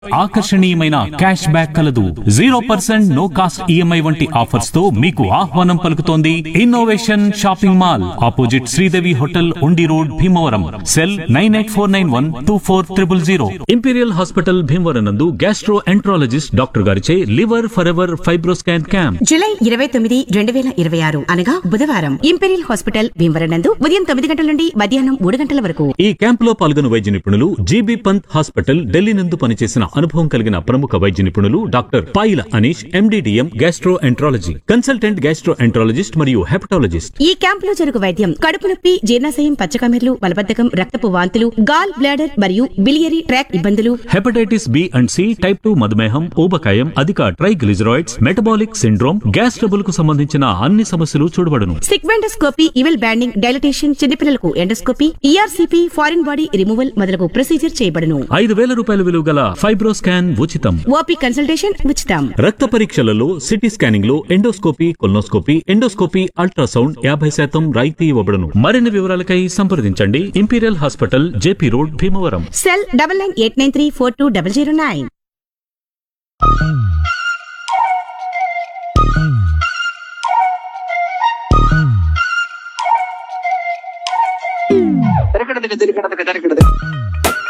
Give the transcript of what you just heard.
ఆకర్షణీయమైన cash back కలదు zero percent no cost EMI వంటి ఆఫర్స్ తో మీకు ఆహ్వానం పలుకుతోంది innovation shopping mall opposite Sridevi hotel Undi road Bhimavaram cell nine eight four nine one two four triple zero imperial hospital Bhimavaram నందు gastroenterologist doctor గారిచే liver forever fibroscan camp July ఇరవై తొమ్మిది రెండు వేల ఇరవై ఆరు అనగా బుధవారం ఇంపెరియల్ హాస్పిటల్ భీమవరం నందు ఉదయం తొమ్మిది గంటల నుండి మధ్యాహ్నం మూడు గంటల వరకు ఈ క్యాంప్ లో పాల్గొన్న వైద్య నిపుణులు జీబీ పంత్ హాస్పిటల్ ఢిల్లీ నందు పనిచేసిన అనుభవం కలిగిన ప్రముఖ వైద్య నిపుణులు doctor Payila Anish MD DM gastroenterology consultant gastroenterologist మరియు హెపటాలజిస్ట్ ఈ క్యాంప్ లో జరుగు వైద్యం కడుపు నొప్పి జీర్ణాశయం పచ్చకమెర్లు మలబద్ధకం రక్తపు వాంతులు గాల్ బ్లాడర్ మరియు బిలియరీ ట్రాక్ ఇబ్బందులు hepatitis B and C type two మధుమేహం ఊబకాయం అధిక triglycerides metabolic syndrome gas trouble కు సంబంధించిన అన్ని సమస్యలు చూడబడును సిగ్మెండోస్కోపీ ఇవెల్ బ్యాండింగ్ డైలటేషన్ చిన్నపిల్లలకు endoscopy ERCP foreign body removal మొదలగు ప్రొసీజర్ చేయబడును ఐదు వేల రూపాయల విలువ గల ఫైబ్రోస్కాన్ ఉచితం ఓపీ కన్సల్టేషన్ ఉచితం రక్త పరీక్షలలో సిటీ స్కానింగ్ లో ఎండోస్కోపీ కొల్నోస్కోపీ ఎండోస్కోపీ అల్ట్రాసౌండ్ యాభై శాతం రాయితీ ఇవ్వబడును మరిన్ని వివరాలకై సంప్రదించండి imperial hospital JP road Bhimavaram cell double nine eight nine three four two double zero nine తిరగడదుకు తిరగడదుకు తిరగడదు